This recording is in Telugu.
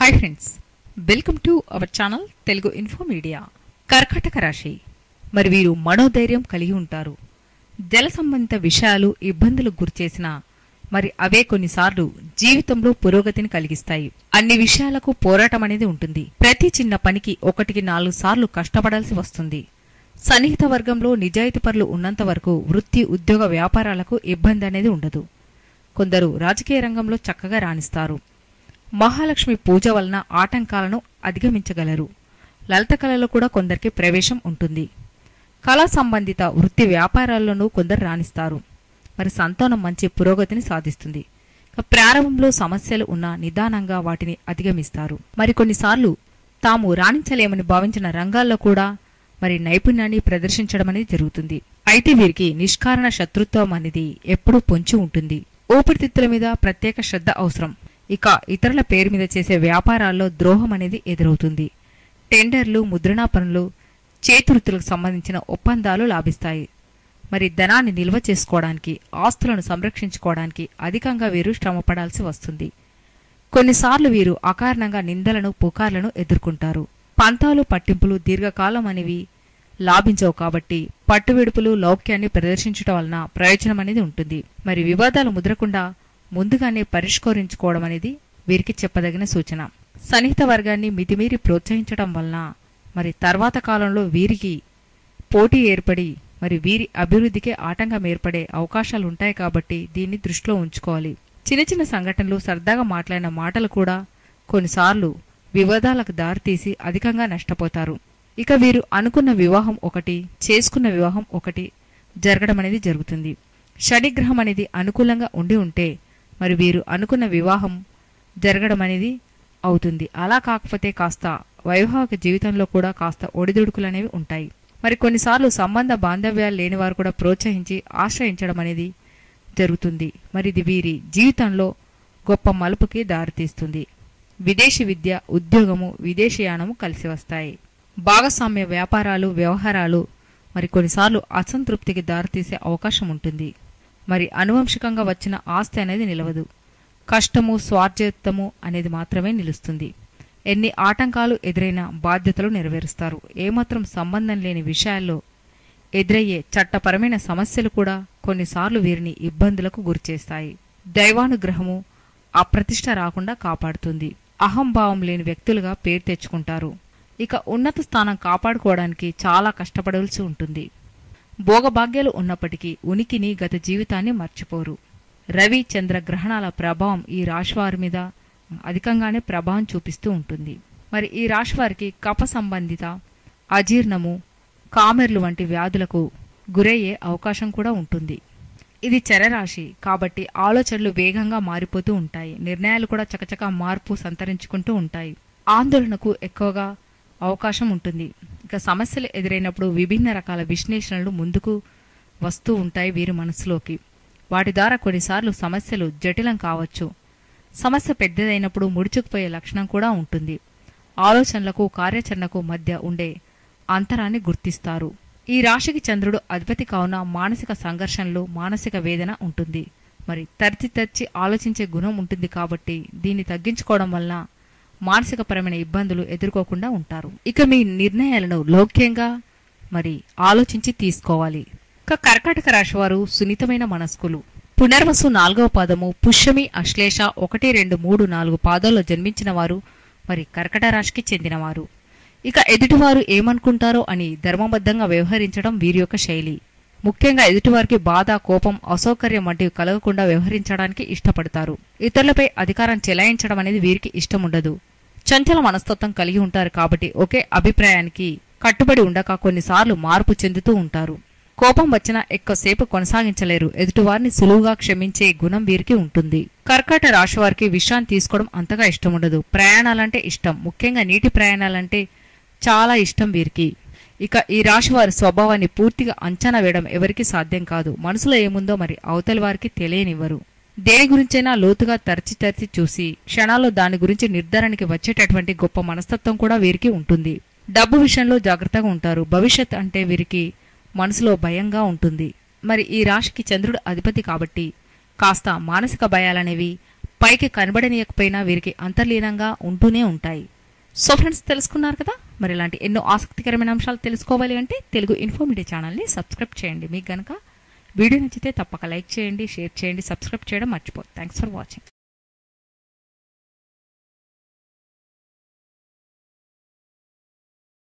hi friends welcome to our channel Telugu info media కర్కాటక రాశి మరి వీరు మనోధైర్యం కలిగి ఉంటారు జల సంబంధిత విషయాలు ఇబ్బందులకు గురిచేసిన మరి అవే కొన్నిసార్లు జీవితంలో పురోగతిని కలిగిస్తాయి అన్ని విషయాలకు పోరాటం అనేది ఉంటుంది ప్రతి చిన్న పనికి ఒకటికి నాలుగు సార్లు కష్టపడాల్సి వస్తుంది సన్నిహిత వర్గంలో నిజాయితీ పరులు ఉన్నంత వరకు వృత్తి ఉద్యోగ వ్యాపారాలకు ఇబ్బంది అనేది ఉండదు కొందరు రాజకీయ రంగంలో చక్కగా రాణిస్తారు మహాలక్ష్మి పూజ వలన ఆటంకాలను అధిగమించగలరు లలిత కళలో కూడా కొందరికి ప్రవేశం ఉంటుంది కళా సంబంధిత వృత్తి వ్యాపారాల్లోనూ కొందరు రాణిస్తారు మరి సంతానం మంచి పురోగతిని సాధిస్తుంది ఇక ప్రారంభంలో సమస్యలు ఉన్నా నిదానంగా వాటిని అధిగమిస్తారు మరి కొన్నిసార్లు తాము రాణించలేమని భావించిన రంగాల్లో కూడా మరి నైపుణ్యాన్ని ప్రదర్శించడం అనేది జరుగుతుంది అయితే వీరికి నిష్కారణ శత్రుత్వం అనేది ఎప్పుడూ పొంచి ఉంటుంది ఊపిరితిత్తుల మీద ప్రత్యేక శ్రద్ధ అవసరం ఇక ఇతరుల పేరు మీద చేసే వ్యాపారాల్లో ద్రోహం అనేది ఎదురవుతుంది టెండర్లు ముద్రణా పనులు చేతివృత్తులకు సంబంధించిన ఒప్పందాలు లాభిస్తాయి మరి ధనాన్ని నిల్వ చేసుకోవడానికి ఆస్తులను సంరక్షించుకోవడానికి అధికంగా వీరు శ్రమపడాల్సి వస్తుంది కొన్నిసార్లు వీరు అకారణంగా నిందలను పుకార్లను ఎదుర్కొంటారు పంతాలు పట్టింపులు దీర్ఘకాలం అనేవి లాభించవు కాబట్టి పట్టువిడుపులు లౌక్యాన్ని ప్రదర్శించడం వలన ప్రయోజనం అనేది ఉంటుంది మరి వివాదాలు ముదరకుండా ముందుగానే పరిష్కరించుకోవడం అనేది వీరికి చెప్పదగిన సూచన సన్నిహిత వర్గాన్ని మితిమీరి ప్రోత్సహించడం వలన మరి తర్వాత కాలంలో వీరికి పోటీ ఏర్పడి మరి వీరి అభివృద్ధికే ఆటంకం ఏర్పడే అవకాశాలు ఉంటాయి కాబట్టి దీన్ని దృష్టిలో ఉంచుకోవాలి చిన్న చిన్న సంఘటనలు సరదాగా మాట్లాడిన మాటలు కూడా కొన్నిసార్లు వివాదాలకు దారితీసి అధికంగా నష్టపోతారు ఇక వీరు అనుకున్న వివాహం ఒకటి చేసుకున్న వివాహం ఒకటి జరగడం అనేది జరుగుతుంది శనిగ్రహం అనేది అనుకూలంగా ఉండి ఉంటే మరి వీరు అనుకున్న వివాహం జరగడం అనేది అవుతుంది అలా కాకపోతే కాస్త వైవాహిక జీవితంలో కూడా కాస్త ఒడిదుడుకులు అనేవి ఉంటాయి మరి కొన్నిసార్లు సంబంధ బాంధవ్యాలు లేని వారు కూడా ప్రోత్సహించి ఆశ్రయించడం అనేది జరుగుతుంది మరి ఇది వీరి జీవితంలో గొప్ప మలుపుకి దారితీస్తుంది విదేశీ విద్య ఉద్యోగము విదేశీయానము కలిసి వస్తాయి భాగస్వామ్య వ్యాపారాలు వ్యవహారాలు మరి కొన్నిసార్లు అసంతృప్తికి దారితీసే అవకాశం ఉంటుంది మరి అనువంశికంగా వచ్చిన ఆస్తి అనేది నిలవదు కష్టము స్వార్థము అనేది మాత్రమే నిలుస్తుంది ఎన్ని ఆటంకాలు ఎదురైనా బాధ్యతలు నెరవేరుస్తారు ఏమాత్రం సంబంధం లేని విషయాల్లో ఎదురయ్యే చట్టపరమైన సమస్యలు కూడా కొన్నిసార్లు వీరిని ఇబ్బందులకు గురిచేస్తాయి దైవానుగ్రహము అప్రతిష్ట రాకుండా కాపాడుతుంది అహంభావం లేని వ్యక్తులుగా పేరు తెచ్చుకుంటారు ఇక ఉన్నత స్థానం కాపాడుకోవడానికి చాలా కష్టపడవలసి ఉంటుంది భోగభాగ్యాలు ఉన్నప్పటికీ ఉనికిని గత జీవితాన్ని మర్చిపోరు రవి చంద్ర గ్రహణాల ప్రభావం ఈ రాశివారి మీద అధికంగానే ప్రభావం చూపిస్తూ ఉంటుంది మరి ఈ రాశివారికి కఫ సంబంధిత అజీర్ణము కామెర్లు వంటి వ్యాధులకు గురయ్యే అవకాశం కూడా ఉంటుంది ఇది చరరాశి కాబట్టి ఆలోచనలు వేగంగా మారిపోతూ ఉంటాయి నిర్ణయాలు కూడా చకచక మార్పు సంతరించుకుంటూ ఉంటాయి ఆందోళనకు ఎక్కువగా అవకాశం ఉంటుంది ఇక సమస్యలు ఎదురైనప్పుడు విభిన్న రకాల విశ్లేషణలు ముందుకు వస్తూ ఉంటాయి వీరి మనసులోకి వాటి ద్వారా కొన్నిసార్లు సమస్యలు జటిలం కావచ్చు సమస్య పెద్దదైనప్పుడు ముడుచుకుపోయే లక్షణం కూడా ఉంటుంది ఆలోచనలకు కార్యాచరణకు మధ్య ఉండే అంతరాన్ని గుర్తిస్తారు ఈ రాశికి చంద్రుడు అధిపతి కావున మానసిక సంఘర్షణలు మానసిక వేదన ఉంటుంది మరి తరచి తరచి ఆలోచించే గుణం ఉంటుంది కాబట్టి దీన్ని తగ్గించుకోవడం వలన మానసికపరమైన ఇబ్బందులు ఎదుర్కోకుండా ఉంటారు ఇక మీ నిర్ణయాలను లౌక్యంగా మరి ఆలోచించి తీసుకోవాలి ఇక కర్కాటక రాశి వారు సున్నితమైన మనస్కులు పునర్వసు నాలుగవ పాదము పుష్యమి అశ్లేష ఒకటి రెండు మూడు నాలుగు పాదాల్లో జన్మించిన వారు మరి కర్కట రాశికి చెందినవారు ఇక ఎదుటివారు ఏమనుకుంటారో అని ధర్మబద్ధంగా వ్యవహరించడం వీరి యొక్క శైలి ముఖ్యంగా ఎదుటివారికి బాధ కోపం అసౌకర్యం వంటివి కలగకుండా వ్యవహరించడానికి ఇష్టపడతారు ఇతరులపై అధికారం చెలాయించడం అనేది వీరికి ఇష్టం ఉండదు చంచల మనస్తత్వం కలిగి ఉంటారు కాబట్టి ఒకే అభిప్రాయానికి కట్టుబడి ఉండక కొన్నిసార్లు మార్పు చెందుతూ ఉంటారు కోపం వచ్చినా ఎక్కువసేపు కొనసాగించలేరు ఎదుటివారిని సులువుగా క్షమించే గుణం వీరికి ఉంటుంది కర్కాట రాశి వారికి విశ్రాంతి తీసుకోవడం అంతగా ఇష్టం ఉండదు ప్రయాణాలంటే ఇష్టం ముఖ్యంగా నీటి ప్రయాణాలంటే చాలా ఇష్టం వీరికి ఇక ఈ రాశి వారి స్వభావాన్ని పూర్తిగా అంచనా వేయడం ఎవరికి సాధ్యం కాదు మనసులో ఏముందో మరి అవతలి వారికి తెలియనివ్వరు దేని గురించైనా లోతుగా తరచి తరచి చూసి క్షణాల్లో దాని గురించి నిర్ధారణకి వచ్చేటటువంటి గొప్ప మనస్తత్వం కూడా వీరికి ఉంటుంది డబ్బు విషయంలో జాగ్రత్తగా ఉంటారు భవిష్యత్ అంటే వీరికి మనసులో భయంగా ఉంటుంది మరి ఈ రాశికి చంద్రుడు అధిపతి కాబట్టి కాస్త మానసిక భయాలనేవి పైకి కనబడనీయకపోయినా వీరికి అంతర్లీనంగా ఉంటూనే ఉంటాయి సో ఫ్రెండ్స్ తెలుసుకున్నారు కదా మరి ఇలాంటి ఎన్నో ఆసక్తికరమైన అంశాలు తెలుసుకోవాలి అంటే తెలుగు ఇన్ఫోమీడియా ఛానల్ని సబ్స్క్రైబ్ చేయండి మీకు గనక వీడియో నచ్చితే తప్పక లైక్ చేయండి షేర్ చేయండి సబ్స్క్రైబ్ చేయడం మర్చిపోదు థ్యాంక్స్ ఫర్ వాచింగ్